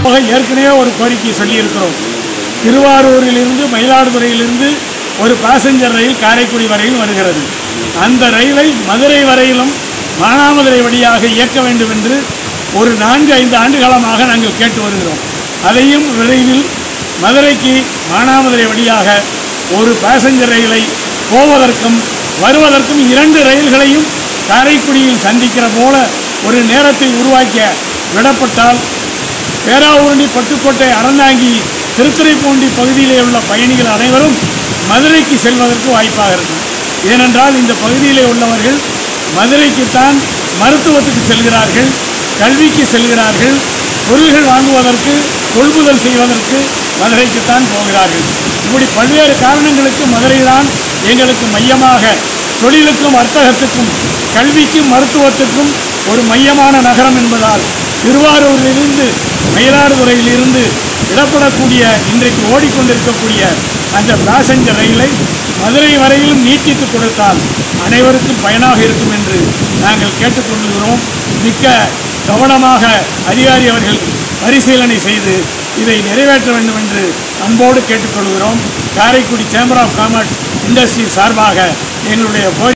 சார்பாக ஏற்கனவே ஒரு கோரிக்கை சொல்லியிருக்கிறோம் திருவாரூரிலிருந்து மயிலாடுதுறையிலிருந்து ஒரு பாசஞ்சர் ரயில் காரைக்குடி வரையில் வருகிறது அந்த ரயிலை மதுரை வரையிலும் மானாமதுரை வழியாக இயக்க வேண்டும் என்று ஒரு நான்கு ஐந்து ஆண்டு காலமாக நாங்கள் கேட்டு வருகிறோம் அதையும் விரைவில் மதுரைக்கு மானாமதுரை வழியாக ஒரு பாசஞ்சர் ரயிலை போவதற்கும் வருவதற்கும் இரண்டு ரயில்களையும் காரைக்குடியில் சந்திக்கிற போல ஒரு நேரத்தை உருவாக்க விடப்பட்டால் பேராவூரணி பட்டுக்கோட்டை அறந்தாங்கி திருத்துறைப்பூண்டி பகுதியிலே உள்ள பயணிகள் அனைவரும் மதுரைக்கு செல்வதற்கு வாய்ப்பாக இருக்கும் ஏனென்றால் இந்த பகுதியிலே உள்ளவர்கள் மதுரைக்குத்தான் மருத்துவத்துக்கு செல்கிறார்கள் கல்விக்கு செல்கிறார்கள் பொருள்கள் வாங்குவதற்கு கொள்முதல் செய்வதற்கு மதுரைக்குத்தான் போகிறார்கள் இப்படி பல்வேறு காரணங்களுக்கு மதுரை தான் எங்களுக்கு மையமாக தொழிலுக்கும் வர்த்தகத்துக்கும் கல்விக்கும் மருத்துவத்துக்கும் ஒரு மையமான நகரம் என்பதால் திருவாரூரிலிருந்து மயிலாடுதுறையிலிருந்து விடப்படக்கூடிய இன்றைக்கு ஓடிக்கொண்டிருக்கக்கூடிய அந்த பேசஞ்சர் ரயிலை மதுரை வரையிலும் நீட்டித்து கொடுத்தால் அனைவருக்கும் பயனாக இருக்கும் என்று நாங்கள் கேட்டுக்கொள்கிறோம் மிக்க கவனமாக அதிகாரி அவர்கள் பரிசீலனை செய்து இதை நிறைவேற்ற வேண்டும் என்று அன்போடு கேட்டுக்கொள்கிறோம் Karaikudi chamber of commerce industry சார்பாக எங்களுடைய கோரிக்கை